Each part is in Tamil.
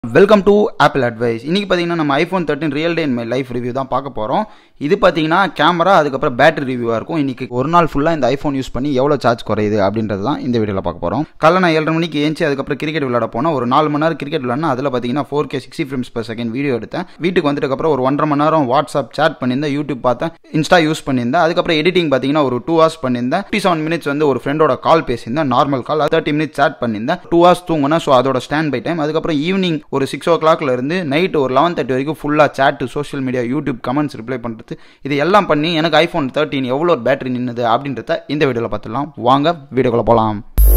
வெல்கம் டு ஆப்பிள் அட்வைஸ் இன்னைக்கு பார்த்தீங்கன்னா நம்ம iPhone thirteen real day in my life review தான் பார்க்க போகிறோம் இது பார்த்தீங்கன்னா கேமரா அதுக்கப்புறம் பேட்டரி ரிவ்யூவாக இருக்கும் இன்னைக்கு ஒரு நாள் ஃபுல்லாக இந்த ஐஃபோன் யூஸ் பண்ணி எவ்வளோ சார்ஜ் குறையுது அப்படின்றது தான் இந்த வீடியோவில் பார்க்க போகிறோம் காலைல நான் ஏழரை மணிக்கு ஏஞ்சி அதுக்கப்புறம் கிரிக்கெட் விளையாட போனால் ஒரு நாலு மணி நேரம் கிரிக்கெட் விளையாடினா அதில் பார்த்தீங்கன்னா four K sixty frames per second video எடுத்தேன் வீட்டுக்கு வந்துட்டதுக்கப்புறம் ஒரு ஒன்றரை மணி நேரம் வாட்ஸ்அப் சேட் பண்ணியிருந்தேன் யூடியூப் பார்த்தேன் இன்ஸ்டா யூஸ் பண்ணியிருந்தேன் அதுக்கப்புறம் எடிட்டிங் பார்த்தீங்கன்னா ஒரு டூ ஹவர்ஸ் பண்ணியிருந்தேன் ஃபிஃப்டி செவன் மினிட்ஸ் வந்து ஒரு ஃப்ரெண்டோட கால் பேசியிருந்தேன் normal call thirty minutes chat பண்ணியிருந்தேன் டூ ஹவர்ஸ் தூங்கினேன் ஸோ அதோட ஸ்டாண்ட் பை டைம் அதுக்கப்புறம் ஈவினிங் ஒரு சிக்ஸ் ஓ கிளாக்ல இருந்து நைட் ஒரு லெவன் தேர்ட்டி வரைக்கும் ஃபுல்லாக chat social media YouTube comments reply பண்ணுறது இது எல்லாம் பண்ணி எனக்கு ஐஃபோன் தேர்ட்டின் எவ்வளோ பேட்டரி நின்னுது அப்படின்றத இந்த வீடியோவில் பார்த்துடலாம் வாங்க வீடியோக்குள்ள போகலாம்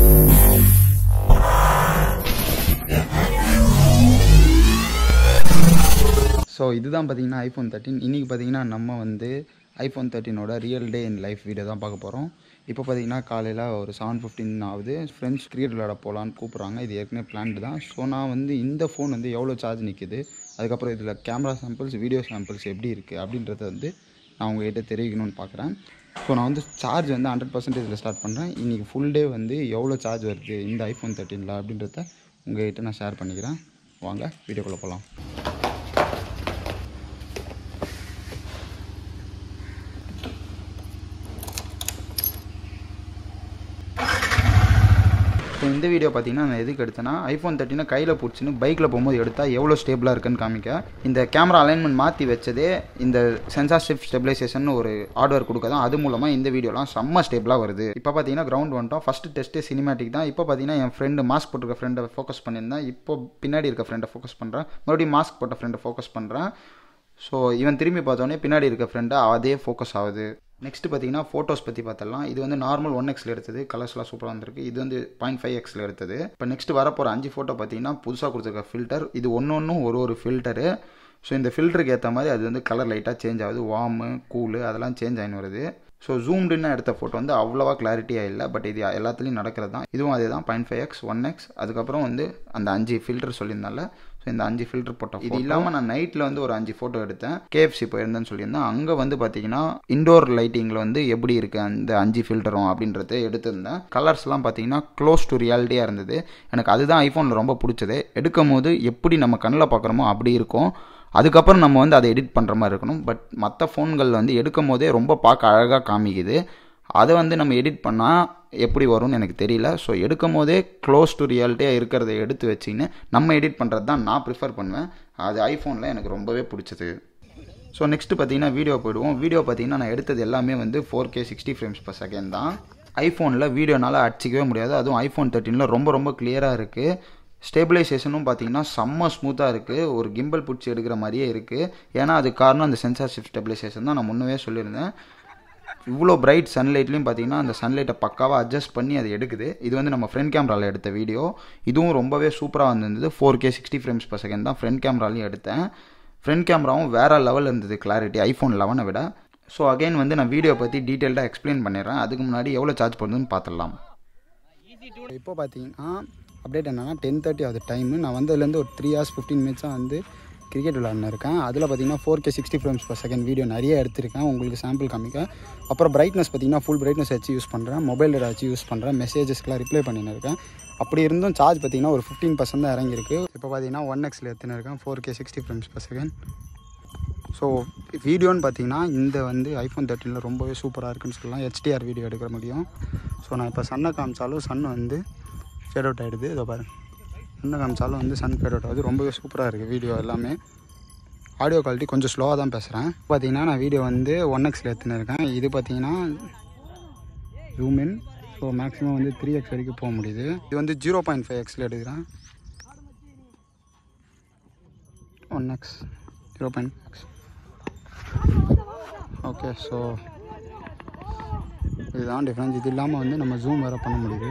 ஸோ இதுதான் பார்த்தீங்கன்னா ஐஃபோன் தேர்ட்டின் இன்றைக்கி பார்த்தீங்கன்னா நம்ம வந்து ஐஃபோன் தேர்ட்டினோட real day in life video தான் பார்க்க போகிறோம் இப்போ பார்த்தீங்கன்னா காலையில் ஒரு செவன் ஃபிஃப்டின் ஆகுது ஃப்ரெண்ட்ஸ் கிரிக்கெட் விளையாட போகலான்னு கூப்பிட்றாங்க இது ஏற்கனவே பிளான்டு தான் ஸோ நான் வந்து இந்த ஃபோன் வந்து எவ்வளோ சார்ஜ் நிற்குது அதுக்கப்புறம் இதில் கேமரா சாம்பிள்ஸ் வீடியோ சாம்பிள்ஸ் எப்படி இருக்குது அப்படின்றத வந்து நான் உங்ககிட்ட தெரிவிக்கணும்னு பார்க்குறேன் ஸோ நான் வந்து சார்ஜ் வந்து ஹண்ட்ரட் பர்சன்டேஜில் ஸ்டார்ட் பண்ணுறேன் இன்றைக்கி ஃபுல் டே வந்து எவ்வளோ சார்ஜ் வருது இந்த ஐஃபோன் தேர்ட்டினில் அப்படின்றத உங்ககிட்ட நான் ஷேர் பண்ணிக்கிறேன் வாங்க வீடியோக்குள்ளே போகலாம் ஸோ இந்த வீடியோ பார்த்தீங்கன்னா நான் எதுக்கு எடுத்தேன்னா ஐஃபோன் தேர்ட்டினை கையில் பிடிச்சின்னு பைக்கில் போகும்போது எடுத்தால் எவ்வளோ ஸ்டேபிளாக இருக்குன்னு காமிக்க இந்த கேமரா அலைன்மெண்ட் மாற்றி வச்சதே இந்த சென்சார் ஷிஃப்ட் ஸ்டெபிலைசேஷன் ஒரு ஹார்ட்வேர் கொடுக்க தான் அது மூலமாக இந்த வீடியோலாம் செம்ம ஸ்டேபிளாக வருது இப்போ பார்த்தீங்கன்னா கிரவுண்ட் வந்துட்டோம் ஃபஸ்ட்டு டெஸ்ட்டு சினிமேட்டிக் தான் இப்போ பார்த்தீங்கன்னா என் ஃப்ரெண்டு மாஸ்க் போட்டிருக்க ஃப்ரெண்டை ஃபோக்கஸ் பண்ணியிருந்தேன் இப்போ பின்னாடி இருக்க ஃப்ரெண்டை ஃபோக்கஸ் பண்ணுறேன் மறுபடியும் மாஸ்க் போட்ட ஃப்ரெண்டை ஃபோக்கஸ் பண்ணுறேன் ஸோ இவன் திரும்பி பார்த்தோன்னே பின்னாடி இருக்க ஃப்ரெண்டு அதே ஃபோக்கஸ் ஆகுது நெக்ஸ்ட் பார்த்தீங்கன்னா ஃபோட்டோஸ் பற்றி பார்த்தலாம் இது வந்து நார்மல் ஒன் எக்ஸில் எடுத்தது கலர்ஸ்லாம் சூப்பராக வந்திருக்கு இது வந்து பாயிண்ட் ஃபைவ் எக்ஸில் எடுத்தது இப்போ நெக்ஸ்ட் வரப்போகிற அஞ்சு ஃபோட்டோ பார்த்தீங்கன்னா புதுசாக கொடுத்துருக்க ஃபில்டர் இது ஒன்று ஒன்றும் ஒரு ஒரு ஃபில்டரு ஸோ இந்த ஃபில்டருக்கு ஏற்ற மாதிரி அது வந்து கலர் லைட்டாக சேஞ்ச் ஆகுது வார்மு கூலு அதெல்லாம் சேஞ்ச் ஆகின்னு வருது ஸோ ஜூம்டுன்னு எடுத்த ஃபோட்டோ வந்து அவ்வளோவா கிளாரிட்டியாக இல்லை பட் இது எல்லாத்துலேயும் நடக்கிறது தான் இதுவும் அதே தான் point five X one X அதுக்கப்புறம் வந்து அந்த அஞ்சு ஃபில்டர் சொல்லியிருந்தால ஸோ இந்த அஞ்சு ஃபில்டர் போட்டோம் இது இல்லாமல் நான் நைட்டில் வந்து ஒரு அஞ்சு ஃபோட்டோ எடுத்தேன் கேஎஃப்சி போயிருந்தேன்னு சொல்லியிருந்தேன் அங்கே வந்து பார்த்தீங்கன்னா இண்டோர் லைட்டிங்கில் வந்து எப்படி இருக்குது அந்த அஞ்சு ஃபில்டரும் அப்படின்றத எடுத்திருந்தேன் கலர்ஸ்லாம் பார்த்தீங்கன்னா க்ளோஸ் டு ரியாலிட்டியாக இருந்தது எனக்கு அதுதான் ஐஃபோனில் ரொம்ப பிடிச்சது எடுக்கும் போது எப்படி நம்ம கண்ணில் பார்க்குறோமோ அப்படி இருக்கும் அதுக்கப்புறம் நம்ம வந்து அதை எடிட் பண்ணுற மாதிரி இருக்கணும் பட் மற்ற ஃபோன்கள் வந்து எடுக்கும் போதே ரொம்ப பார்க்க அழகாக காமிக்குது அதை வந்து நம்ம எடிட் பண்ணால் எப்படி வரும்னு எனக்கு தெரியல ஸோ எடுக்கும் போதே க்ளோஸ் டு ரியாலிட்டியாக இருக்கிறத எடுத்து வச்சின்னு நம்ம எடிட் பண்ணுறது தான் நான் ப்ரிஃபர் பண்ணுவேன் அது ஐஃபோனில் எனக்கு ரொம்பவே பிடிச்சது ஸோ நெக்ஸ்ட்டு பார்த்தீங்கன்னா வீடியோ போயிடுவோம் வீடியோ பார்த்தீங்கன்னா நான் எடுத்தது எல்லாமே வந்து four K sixty frames per second தான் ஐஃபோனில் வீடியோனால் அடிச்சிக்கவே முடியாது அதுவும் ஐஃபோன் தேர்ட்டினில் ரொம்ப ரொம்ப கிளியராக இருக்குது ஸ்டேபிளைசேஷனும் பார்த்தீங்கன்னா செம்ம ஸ்மூத்தாக இருக்குது ஒரு கிம்பல் பிடிச்சி எடுக்கிற மாதிரியே இருக்குது ஏன்னா அது காரணம் அந்த சென்சார் ஷிஃப்ட் ஸ்டெபிளைசேஷன் தான் நான் முன்னவே சொல்லியிருந்தேன் இவ்வளோ பிரைட் சன்லைட்லேயும் பார்த்தீங்கன்னா அந்த சன்லைட்டை பக்காவாக அட்ஜஸ்ட் பண்ணி அது எடுக்குது இது வந்து நம்ம ஃப்ரண்ட் கேமராவில் எடுத்த வீடியோ இதுவும் ரொம்பவே சூப்பராக வந்திருந்தது four K sixty frames per second தான் ஃப்ரண்ட் கேமராலையும் எடுத்தேன் ஃப்ரண்ட் கேமராவும் வேறு லெவலில் இருந்தது கிளாரிட்டி ஐஃபோன் லெவனை விட ஸோ அகைன் வந்து நான் வீடியோ பற்றி டீட்டெயில்டாக எக்ஸ்பிளைன் பண்ணிடுறேன் அதுக்கு முன்னாடி எவ்வளோ சார்ஜ் பண்ணுதுன்னு பார்த்துடலாம் இப்போ பார்த்தீங்கன்னா அப்டேட் என்னன்னா டென் தேர்ட்டி ஆகுது டைமு நான் வந்ததுலேருந்து ஒரு த்ரீ ஹவர்ஸ் ஃபிஃப்டீன் மினிட்ஸாக வந்து கிரிக்கெட் விளாட்னு இருக்கேன் அதில் பார்த்தீங்கன்னா four K sixty frames per second video நிறைய எடுத்திருக்கேன் உங்களுக்கு சாம்பிள் காமிக்க அப்புறம் பிரைட்னஸ் பார்த்தீங்கன்னா ஃபுல் பிரைட்னஸ் வச்சு யூஸ் பண்ணுறேன் மொபைல் டேட்டா வச்சு யூஸ் பண்ணுறேன் மெசேஜஸ்க்குலாம் ரிப்ளை பண்ணின்னு இருக்கேன் அப்படி இருந்தும் சார்ஜ் பார்த்தீங்கன்னா ஒரு ஃபிஃப்டீன் பர்சன்ட் தான் இறங்கியிருக்கு இப்போ பார்த்தீங்கன்னா ஒன் எக்ஸில் எடுத்துன்னு இருக்கேன் four K sixty frames per second so வீடியோன்னு பார்த்தீங்கன்னா இந்த வந்து ஐஃபோன் தேர்ட்டினில் ரொம்பவே சூப்பராக இருக்குன்னு சொல்லலாம் ஹெச்டிஆர் வீடியோ எடுக்க முடியும் ஸோ நான் இப்போ சன்னை காமிச்சாலும் சன் வந்து ஃபேட் அவுட் ஆகிடுது இதோ பாருங்க சன்னை காமிச்சாலும் வந்து சன் ஃபேட் அவுட் ஆகுது ரொம்பவே சூப்பராக இருக்குது வீடியோ எல்லாமே ஆடியோ குவாலிட்டி கொஞ்சம் ஸ்லோவாக தான் பேசுகிறேன் பார்த்தீங்கன்னா நான் வீடியோ வந்து ஒன் எக்ஸில் எடுத்துன்னு இருக்கேன் இது பார்த்தீங்கன்னா ஜூம் இன் ஸோ மேக்ஸிமம் வந்து த்ரீ எக்ஸ் வரைக்கும் போக முடியுது இது வந்து ஜீரோ பாயிண்ட் ஃபைவ் எக்ஸில் எடுக்கிறேன் one X zero point X okay so இதுதான் டிஃப்ரென்ஸ் இது இல்லாமல் வந்து நம்ம ஜூம் வேறு பண்ண முடியுது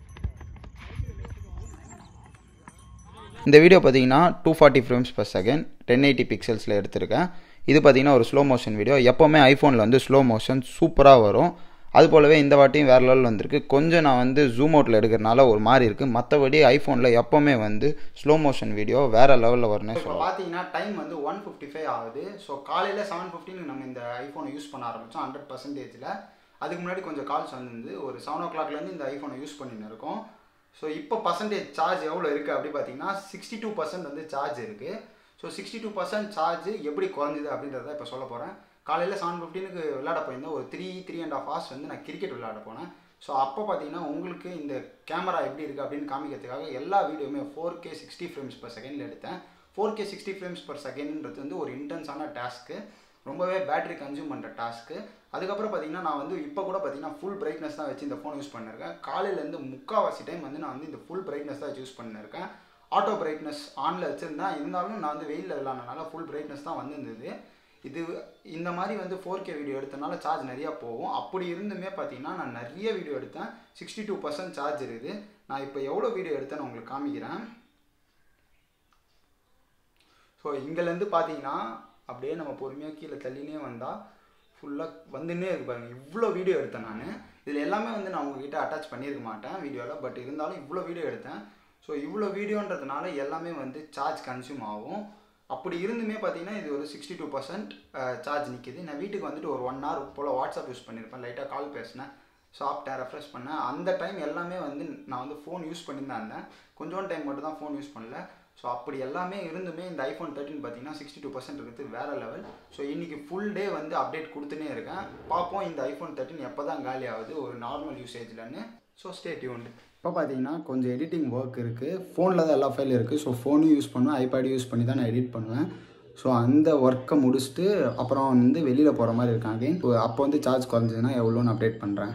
இந்த வீடியோ பார்த்தீங்கன்னா two forty frames per second ten eighty பிக்சல்ஸில் எடுத்திருக்கேன் இது பார்த்தீங்கன்னா ஒரு ஸ்லோ மோஷன் வீடியோ எப்போவுமே ஐஃபோனில் வந்து ஸ்லோ மோஷன் சூப்பராக வரும் அது போலவே இந்த வாட்டியும் வேறு லெவலில் வந்திருக்கு கொஞ்சம் நான் வந்து ஜூம் அவுட்டில் எடுக்கிறனால ஒரு மாதிரி இருக்குது மற்றபடி ஐஃபோனில் எப்போவுமே வந்து ஸ்லோ மோஷன் வீடியோ வேறு லெவலில் வரும்னே சொல்லலாம் பார்த்தீங்கன்னா டைம் வந்து ஒன் ஃபிஃப்டி ஃபைவ் ஆகுது ஸோ காலையில் செவன் ஃபிஃப்டின் நம்ம இந்த ஐஃபோனை யூஸ் பண்ண ஆரம்பித்தோம் ஹண்ட்ரட் பர்சன்டேஜில் அதுக்கு முன்னாடி கொஞ்சம் கால்ஸ் வந்திருந்து ஒரு செவன் ஓ கிளாக்லேருந்து இந்த ஐஃபோனை யூஸ் பண்ணின்னு இருக்கோம் ஸோ இப்போ பர்சன்டேஜ் சார்ஜ் எவ்வளோ இருக்குது அப்படி பார்த்தீங்கன்னா சிக்ஸ்டி டூ பர்சன்ட் வந்து சார்ஜ் இருக்குது so sixty two percent charge எப்படி குறைஞ்சிது அப்படின்றத இப்போ சொல்ல போகிறேன் காலையில் செவன் ஃபிஃப்டீனுக்கு விளையாட போயிருந்தேன் ஒரு three three and half hours வந்து நான் கிரிக்கெட் விளையாட போனேன் ஸோ அப்போ பார்த்தீங்கன்னா உங்களுக்கு இந்த கேமரா எப்படி இருக்குது அப்படின்னு காமிக்கிறதுக்காக எல்லா வீடியோவுமே four K sixty frames per செகண்டில் எடுத்தேன் four K sixty frames per செகண்ட்ன்றது வந்து ஒரு இன்டென்ஸான டாஸ்க்கு ரொம்பவே பேட்டரி கன்சியூம் பண்ணுற டாஸ்க்கு அதுக்கப்புறம் பார்த்தீங்கன்னா நான் வந்து இப்போ கூட பார்த்தீங்கன்னா ஃபுல் பிரைட்னஸ் தான் வச்சு இந்த ஃபோன் யூஸ் பண்ணிருக்கேன் காலையிலேருந்து முக்கால்வாசி டைம் வந்து நான் வந்து இந்த ஃபுல் பிரைட்னஸ் தான் யூஸ் பண்ணியிருக்கேன் ஆட்டோ பிரைட்னஸ் ஆனில் வச்சுருந்தேன் இருந்தாலும் நான் வந்து வெயிலில் விளாட்றதுனால ஃபுல் பிரைட்னஸ் தான் வந்திருந்தது இது இந்த மாதிரி வந்து ஃபோர் கே வீடியோ எடுத்தனால சார்ஜ் நிறையா போகும் அப்படி இருந்துமே பார்த்தீங்கன்னா நான் நிறைய வீடியோ எடுத்தேன் சிக்ஸ்டி டூ பர்சன்ட் சார்ஜ் இருக்குது நான் இப்போ எவ்வளோ வீடியோ எடுத்தேன்னு உங்களுக்கு காமிக்கிறேன் ஸோ இங்கேருந்து பார்த்தீங்கன்னா அப்படியே நம்ம பொறுமையாக கீழே தள்ளினே வந்தால் ஃபுல்லாக வந்துன்னே இருக்கு பாருங்க இவ்வளோ வீடியோ எடுத்தேன் நான் இதில் எல்லாமே வந்து நான் உங்ககிட்ட அட்டாச் பண்ணியிருக்க மாட்டேன் வீடியோவில் பட் இருந்தாலும் இவ்வளோ வீடியோ எடுத்தேன் ஸோ இவ்வளோ வீடியோன்றதுனால எல்லாமே வந்து சார்ஜ் கன்சியூம் ஆகும் அப்படி இருந்துமே பார்த்தீங்கன்னா இது ஒரு சிக்ஸ்டி டூ பர்சன்ட் சார்ஜ் நிற்கிது நான் வீட்டுக்கு வந்துட்டு ஒரு ஒன் ஹவர் போல் வாட்ஸ்அப் யூஸ் பண்ணியிருப்பேன் லைட்டாக கால் பேசினேன் சாப்பிட்டேன் ரெஃப்ரெஷ் பண்ணேன் அந்த டைம் எல்லாமே வந்து நான் வந்து ஃபோன் யூஸ் பண்ணி தான் இருந்தேன் கொஞ்சோண்டு டைம் மட்டும் தான் ஃபோன் யூஸ் பண்ணல ஸோ அப்படி எல்லாமே இருந்துமே இந்த ஐஃபோன் தேர்ட்டின் பார்த்தீங்கன்னா சிக்ஸ்டி டூ பர்சன்ட் இருக்குது வேறு லெவல் ஸோ இன்றைக்கி ஃபுல் டே வந்து அப்டேட் கொடுத்துனே இருக்கேன் பார்ப்போம் இந்த ஐஃபோன் தேர்ட்டின் எப்போ தான் காலி ஆகுது ஒரு நார்மல் யூசேஜ்லன்னு ஸோ ஸ்டே டியூன்டு இப்போ பார்த்தீங்கன்னா கொஞ்சம் எடிட்டிங் ஒர்க் இருக்குது ஃபோனில் தான் எல்லா ஃபைலும் இருக்குது ஸோ ஃபோனும் யூஸ் பண்ணுவேன் ஐபேட் யூஸ் பண்ணி தான் நான் எடிட் பண்ணுவேன் ஸோ அந்த ஒர்க்கை முடிச்சுட்டு அப்புறம் வந்து வெளியில் போகிற மாதிரி இருக்காங்க அகைன் அப்போ வந்து சார்ஜ் குறைஞ்சதுன்னா எவ்வளோன்னு அப்டேட் பண்ணுறேன்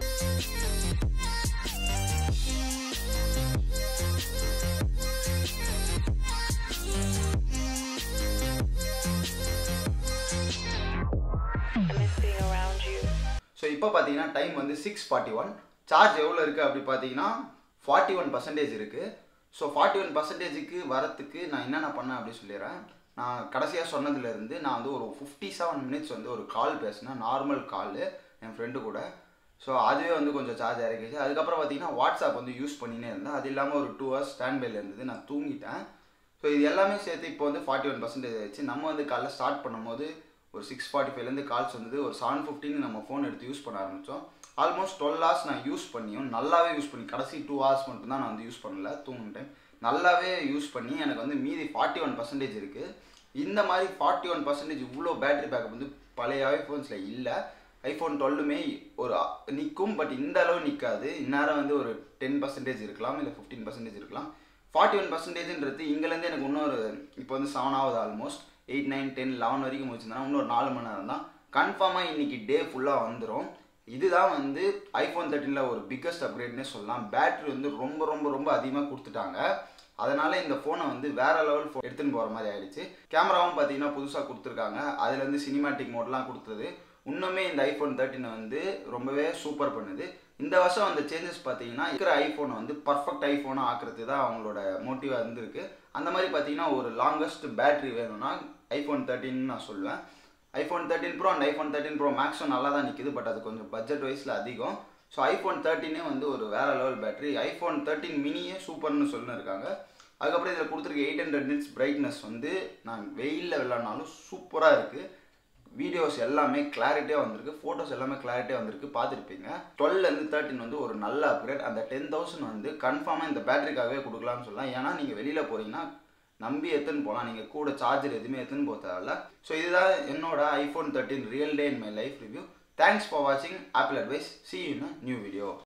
ஸோ இப்போ பார்த்தீங்கன்னா டைம் வந்து சிக்ஸ் ஃபார்ட்டி ஒன் சார்ஜ் எவ்வளோ இருக்குது அப்படி பார்த்தீங்கன்னா ஃபார்ட்டி ஒன் பர்சன்டேஜ் இருக்குது ஸோ ஃபார்ட்டி ஒன் பர்சன்டேஜுக்கு வரத்துக்கு நான் என்னென்ன பண்ணேன் அப்படி சொல்லிடுறேன் நான் கடைசியாக சொன்னதுலேருந்து நான் வந்து ஒரு ஃபிஃப்டி செவன் மினிட்ஸ் வந்து ஒரு கால் பேசினேன் நார்மல் கால் என் ஃப்ரெண்டு கூட ஸோ அதுவே வந்து கொஞ்சம் சார்ஜ் இறக்கிச்சு அதுக்கப்புறம் பார்த்தீங்கன்னா வாட்ஸ்அப் வந்து யூஸ் பண்ணினே இருந்தேன் அது இல்லாமல் ஒரு டூ ஹவர்ஸ் ஸ்டாண்ட் பைல இருந்தது நான் தூங்கிட்டேன் ஸோ இது எல்லாமே சேர்த்து இப்போ வந்து ஃபார்ட்டி ஒன் பர்சன்டேஜ் ஆயிடுச்சு நம்ம வந்து காலைல ஸ்டார்ட் பண்ணும்போது ஒரு சிக்ஸ் ஃபார்ட்டி ஃபைவ்லேருந்து கால்ஸ் வந்தது ஒரு செவன் ஃபிஃப்டின்னு நம்ம ஃபோன் எடுத்து யூஸ் பண்ண ஆரம்பித்தோம் ஆல்மோஸ்ட் டுவெல் ஹவர்ஸ் நான் யூஸ் பண்ணியும் நல்லாவே யூஸ் பண்ணி கடைசி டூ ஹவர்ஸ் மட்டும் தான் நான் வந்து யூஸ் பண்ணல தூங்கும் டைம் நல்லாவே யூஸ் பண்ணி எனக்கு வந்து மீதி ஃபார்ட்டி ஒன் பர்சன்டேஜ் இருக்குது இந்த மாதிரி ஃபார்ட்டி ஒன் பர்சன்டேஜ் இவ்வளோ பேட்டரி பேக்கப் வந்து பழைய ஐஃபோன்ஸில் இல்லை ஐஃபோன் டுவெல்லுமே ஒரு நிற்கும் பட் இந்த அளவு நிற்காது இந்நேரம் வந்து ஒரு டென் பர்சன்டேஜ் இருக்கலாம் இல்லை ஃபிஃப்டீன் பர்சன்டேஜ் இருக்கலாம் ஃபார்ட்டி ஒன் பர்சன்டேஜ்ன்றது இங்கேருந்து எனக்கு இன்னொரு இப்போ வந்து செவன் ஆகுது almost eight nine ten eleven வரைக்கும் முடிச்சிருந்தா இன்னொரு நாலு மணி நேரம் தான் கன்ஃபார்மாக இன்றைக்கி டே ஃபுல்லாக வந்துடும் இதுதான் வந்து ஐஃபோன் தேர்ட்டினில் ஒரு பிக்கஸ்ட் அப்கிரேட்னே சொல்லலாம் பேட்ரி வந்து ரொம்ப ரொம்ப ரொம்ப அதிகமாக கொடுத்துட்டாங்க அதனால இந்த ஃபோனை வந்து வேற லெவல் ஃபோன் எடுத்துன்னு போகிற மாதிரி ஆயிடுச்சு கேமராவும் பார்த்தீங்கன்னா புதுசாக கொடுத்துருக்காங்க அதுல இருந்து சினிமாட்டிக் மோட்லாம் கொடுத்தது இன்னுமே இந்த ஐஃபோன் தேர்ட்டினை வந்து ரொம்பவே சூப்பர் பண்ணுது இந்த வருஷம் அந்த சேஞ்சஸ் பார்த்தீங்கன்னா இருக்கிற ஐஃபோனை வந்து பர்ஃபெக்ட் ஐஃபோனாக ஆக்குறது தான் அவங்களோட மோட்டிவாக இருந்திருக்கு அந்த மாதிரி பார்த்தீங்கன்னா ஒரு லாங்கஸ்ட் பேட்டரி வேணும்னா ஐஃபோன் தேர்ட்டின்னு நான் சொல்லுவேன் iPhone thirteen pro and iPhone thirteen pro மேக்ஸும் நல்லா தான் நிற்குது பட் அது கொஞ்சம் பட்ஜெட் வைஸில் அதிகம் ஸோ ஐஃபோன் தேர்ட்டினே வந்து ஒரு வேற லெவல் பேட்டரி ஐஃபோன் தேர்ட்டின் மினியே சூப்பர்னு சொல்லிருக்காங்க அதுக்கப்புறம் இதில் கொடுத்துருக்க எயிட் ஹண்ட்ரட் நிட்ஸ் பிரைட்னஸ் வந்து நான் வெயிலில் விளாட்னாலும் சூப்பராக இருக்குது வீடியோஸ் எல்லாமே கிளாரிட்டியாக வந்திருக்கு ஃபோட்டோஸ் எல்லாமே கிளாரிட்டியாக வந்திருக்கு பார்த்துருப்பீங்க டுவெல்லேருந்து தேர்ட்டின் வந்து ஒரு நல்ல அப்கிரேட் அந்த டென் தௌசண்ட் வந்து கன்ஃபார்மாக இந்த பேட்டரிக்காகவே கொடுக்கலாம்னு சொல்லலாம் ஏன்னா நீங்கள் வெளியில் போகிறீங்கன்னா நம்பி எத்துன்னு போகலாம் நீங்கள் கூட சார்ஜர் எதுவுமே எத்துன்னு போக தேவையில்ல ஸோ இதுதான் என்னோட iPhone thirteen real day in my life review thanks for வாட்சிங் Apple advice see in new video